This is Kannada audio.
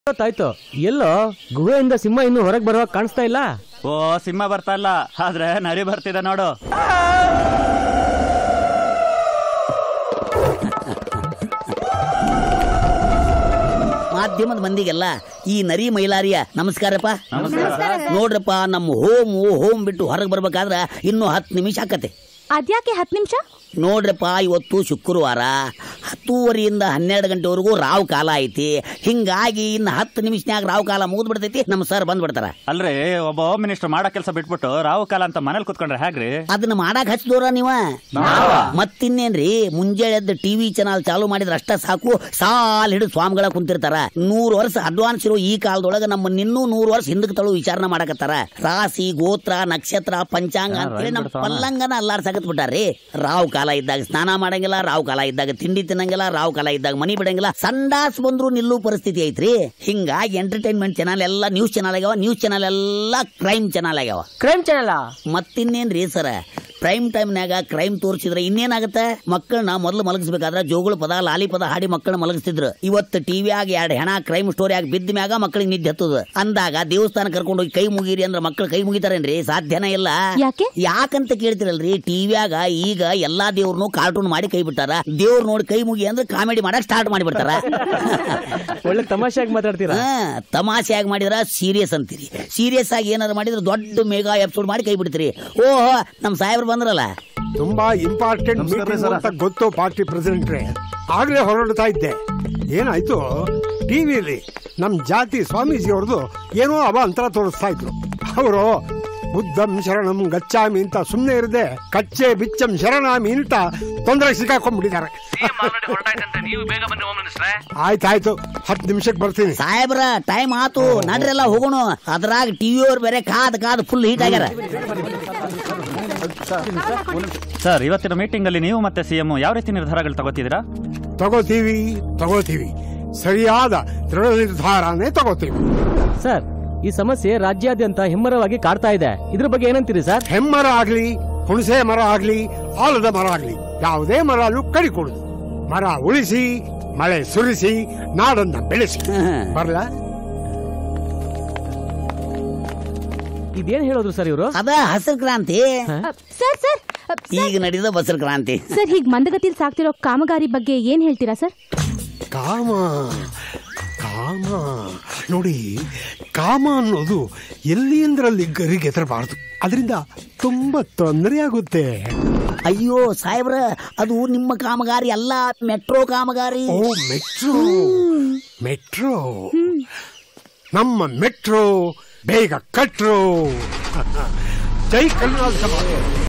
ಗೊತ್ತಾಯ್ತು ಎಲ್ಲೋ ಗುಹೆಯಿಂದ ಸಿಂಹ ಇನ್ನು ಹೊರಗೆ ಬರುವಾಗ ಕಾಣಿಸ್ತಾ ಇಲ್ಲ ಓ ಸಿಂಹ ಬರ್ತಾ ಇಲ್ಲ ಆದ್ರೆ ನರಿ ಬರ್ತಿದೆ ನೋಡು ಮಾಧ್ಯಮದ ಮಂದಿಗೆಲ್ಲ ಈ ನರಿ ಮೈಲಾರಿಯ ನಮಸ್ಕಾರಪ್ಪ ನಮಸ್ಕಾರ ನೋಡ್ರಪ್ಪ ನಮ್ಮ ಹೋಮ್ ಹೋಮ್ ಬಿಟ್ಟು ಹೊರಗೆ ಬರ್ಬೇಕಾದ್ರ ಇನ್ನೂ ಹತ್ತು ನಿಮಿಷ ಆಕತೆ ಅದ್ಯಾಕೆ ಹತ್ತು ನಿಮಿಷ ನೋಡ್ರಪ್ಪ ಇವತ್ತು ಶುಕ್ರವಾರ ಹತ್ತೂವರೆಯಿಂದ ಹನ್ನೆರಡು ಗಂಟೆವರೆಗೂ ರಾವ್ ಕಾಲ ಐತಿ ಹಿಂಗಾಗಿ ಇನ್ನು ಹತ್ತು ನಿಮಿಷನ್ಯಾಗ ರಾವ್ ಕಾಲ ಮುಗಿದ್ ಬಿಡ್ತೈತಿ ನಮ್ಮ ಸರ್ ಬಂದ್ಬಿಡ್ತಾರ ಅಲ್ರಿ ಒಬ್ಬ ಹೋಮ್ ಮಿನಿಸ್ಟರ್ ಮಾಡೋ ಕೆಲಸ ಬಿಟ್ಬಿಟ್ಟು ರಾವು ಕಾಲ ಅಂತ ಮನೇಲಿ ಕುತ್ಕೊಂಡ್ರೆ ಹೇಗ್ರಿ ಅದನ್ನ ಮಾಡಾಕ್ ಹಚ್ಚಿದೋರ ನೀವ ಮತ್ತಿನ್ನೇನ್ರಿ ಮುಂಜಾನೆ ಎದ್ದು ಟಿವಿ ಚಾನಲ್ ಚಾಲು ಮಾಡಿದ್ರೆ ಅಷ್ಟ ಸಾಕು ಸಾಲ್ ಹಿಡಿದು ಸ್ವಾಮಿಗಳ ಕುಂತಿರ್ತಾರ ನೂರು ವರ್ಷ ಅಡ್ವಾನ್ಸ್ ಇರೋ ಈ ಕಾಲದೊಳಗ ನಮ್ಮ ಇನ್ನೂ ನೂರು ವರ್ಷ ಹಿಂದಕ್ಕೆ ತಳು ವಿಚಾರಣೆ ಮಾಡಕತ್ತಾರ ರಾಶಿ ಗೋತ್ರ ನಕ್ಷತ್ರ ಪಂಚಾಂಗ ಅಂತೇಳಿ ನಮ್ಮ ಪಲ್ಲಂಗನ ಅಲ್ಲಾಡ್ಸಕತ್ ಬಿಟ್ಟಾರ್ರಿ ರಾವ್ ಕಾಲ ಇದ್ದಾಗ ಸ್ನಾನ ಮಾಡಂಗಿಲ್ಲ ರಾವ್ ಕಾಲ ಇದ್ದಾಗ ತಿಂಡಿ ತಿನ್ನಂಗಿಲ್ಲ ರಾವ್ ಕಾಲ ಇದ್ದಾಗ ಮನಿ ಬಿಡಂಗಿಲ್ಲ ಸಂಡಾಸ್ ಬಂದ್ರು ನಿಲ್ಲೋ ಪರಿಸ್ಥಿತಿ ಐತ್ರಿ ಹಿಂಗಾಗಿ ಎಂಟರ್ಟೈನ್ಮೆಂಟ್ ಚಾನಲ್ ಎಲ್ಲ ನ್ಯೂಸ್ ಚಾನಲ್ ಆಗ್ಯಾವ ನ್ಯೂಸ್ ಚಾನಲ್ ಎಲ್ಲ ಕ್ರೈಮ್ ಚಾನಲ್ ಆಗ್ಯಾವ ಕ್ರೈಮ್ ಚಾನಲ್ ಮತ್ತಿನ್ನೇನ್ರಿ ಸರ ಪ್ರೈಮ್ ಟೈಮ್ನಾಗ ಕ್ರೈಮ್ ತೋರಿಸಿದ್ರೆ ಇನ್ನೇನಾಗತ್ತೆ ಮಕ್ಕಳನ್ನ ಮೊದಲು ಮಲಗಿಸ್ಬೇಕಾದ್ರೆ ಜೋಗುಳ ಪದ ಲಾಲಿ ಪದ ಹಾಡಿ ಮಕ್ಕಳನ್ನ ಮಲಗಿಸ್ತಿದ್ರು ಇವತ್ತು ಟಿವಿಯಾಗ ಎರಡು ಹೆಣ ಕ್ರೈಮ್ ಸ್ಟೋರಿ ಆಗಿ ಬಿದ್ದ ಮ್ಯಾಗ ಮಕ್ಕಳಿಗೆ ನಿದ್ದೆ ಹತ್ತದ ಅಂದಾಗ ದೇವಸ್ಥಾನ ಕರ್ಕೊಂಡು ಹೋಗಿ ಕೈ ಮುಗೀರಿ ಅಂದ್ರೆ ಮಕ್ಕಳು ಕೈ ಮುಗಿತಾರೇನ್ರಿ ಸಾಧ್ಯನೇ ಇಲ್ಲ ಯಾಕೆ? ಯಾಕಂತ ಕೇಳ್ತಿರಲ್ರಿ ಟಿವಿಯಾಗ ಈಗ ಎಲ್ಲಾ ದೇವ್ರನ್ನು ಕಾರ್ಟೂನ್ ಮಾಡಿ ಕೈ ಬಿಟ್ಟಾರ ದೇವ್ರ ನೋಡಿ ಕೈ ಮುಗಿ ಅಂದ್ರೆ ಕಾಮಿಡಿ ಮಾಡಕ್ ಸ್ಟಾರ್ಟ್ ಮಾಡಿಬಿಡ್ತಾರ ಒಳ್ಳೆ ತಮಾಷೆಯಾಗಿ ಮಾತಾಡ್ತೀರಾ ಹಾ, ತಮಾಷೆಯಾಗಿ ಮಾಡಿದ್ರ ಸೀರಿಯಸ್ ಅಂತೀರಿ ಸೀರಿಯಸ್ ಆಗಿ ಏನಾರು ಮಾಡಿದ್ರೆ ದೊಡ್ಡ ಮೇಗಾ ಎಪಿಸೋಡ್ ಮಾಡಿ ಕೈ ಬಿಡ್ತೀರಿ ಓಹೋ ನಮ್ ಸಾಹೇಬ್ರು ಬಂದ್ರಲ್ಲ ತುಂಬಾ ಇಂಪಾರ್ಟೆಂಟ್ ಮೀಟಿಂಗ್ ಅಂತ ಗೊತ್ತು ಪಾರ್ಟಿ ಪ್ರೆಸಿಡೆಂಟ್ರೆ ಆಗ್ಲೇ ಹೊರಡ್ತಾ ಇದ್ದೆ ಏನಾಯ್ತು ಟಿವಿಯಲ್ಲಿ ನಮ್ ಜಾತಿ ಸ್ವಾಮೀಜಿ ಅವ್ರದ್ದು ಏನೋ ಅವಾಂತರ ತೋರಿಸ್ತಾ ಇದ್ರು ಅವರು ಬುದ್ಧಂ ಶರಣಂ ಗಚ್ಚಾಮಿ ಅಂತ ಸುಮ್ಮನೆ ಇರದೆ ಕಚ್ಚೆ ಬಿಚ್ಚಂ ಶರಣಾಮಿ ಅಂತ ತೊಂದರೆ ಸಿಕ್ಕಾಕೊಂಡ್ಬಿಟ್ಟಿದ್ದಾರೆ ಆಯ್ತಾಯ್ತು ಹತ್ತು ನಿಮಿಷಕ್ಕೆ ಬರ್ತೀನಿ ಸಾಹೇಬ್ರ ಟೈಮ್ ಆತು ನಡ್ರೆಲ್ಲ ಹೋಗೋಣ ಅದ್ರಾಗ ಟಿವಿ ಅವ್ರು ಬೇರೆ ಕಾದ್ ಕಾದ್ ಫುಲ್ ಹೀಟ್ ಆಗ್ಯಾರ ಸರ್ ಇವತ್ತಿನ ಮೀಟಿಂಗ್ ಅಲ್ಲಿ ನೀವು ಮತ್ತೆ ಸಿಎಂ ಯಾವ ರೀತಿ ನಿರ್ಧಾರಗಳು ತಗೋತಿದ್ದೀರಾ ತಗೋತೀವಿ ತಗೋತೀವಿ ಸರಿಯಾದ ದೃಢ ನಿರ್ಧಾರನೇ ತಗೋತೀವಿ ಸರ್ ಈ ಸಮಸ್ಯೆ ರಾಜ್ಯಾದ್ಯಂತ ಹೆಮ್ಮರವಾಗಿ ಕಾಡ್ತಾ ಇದೆ ಇದ್ರ ಬಗ್ಗೆ ಏನಂತೀರಿ ಸರ್ ಹೆಮ್ಮರ ಆಗ್ಲಿ ಹುಣಸೆ ಮರ ಆಗ್ಲಿ ಆಲದ ಮರ ಆಗ್ಲಿ ಯಾವುದೇ ಮರನು ಕಡಿಕೊಡುದು ಮರ ಉಳಿಸಿ ಮಳೆ ಸುರಿಸಿ ನಾಡನ್ನ ಬೆಳೆಸಿ ಬರ್ಲ ಇದೇನ್ ಹೇಳೋದ್ರು ಸರ್ ಇವರು ಅದ ಹಸಿರು ಕ್ರಾಂತಿ ಸರ್ ಸರ್ ಅ, ಈಗ ನಡೆದ ಬಸರು ಕ್ರಾಂತಿ ಸರ್ ಹೀಗ್ ಮಂದಗತಿಲ್ ಸಾಕ್ತಿರೋ ಕಾಮಗಾರಿ ಬಗ್ಗೆ ಏನ್ ಹೇಳ್ತೀರಾ ಸರ್ ಕಾಮ ಕಾಮ ನೋಡಿ ಕಾಮ ಅನ್ನೋದು ಎಲ್ಲಿಂದ್ರಲ್ಲಿ ಗರಿಗೆದರಬಾರದು ಅದರಿಂದ ತುಂಬಾ ತೊಂದರೆ ಆಗುತ್ತೆ ಅಯ್ಯೋ ಸಾಹೇಬ್ರ ಅದು ನಿಮ್ಮ ಕಾಮಗಾರಿ ಅಲ್ಲ ಮೆಟ್ರೋ ಕಾಮಗಾರಿ ಓ ಮೆಟ್ರೋ ಮೆಟ್ರೋ ನಮ್ಮ ಮೆಟ್ರೋ ಬೇಗ ಕಟ್ರೋ ಜೈ ಕರ್ನಾಟಕ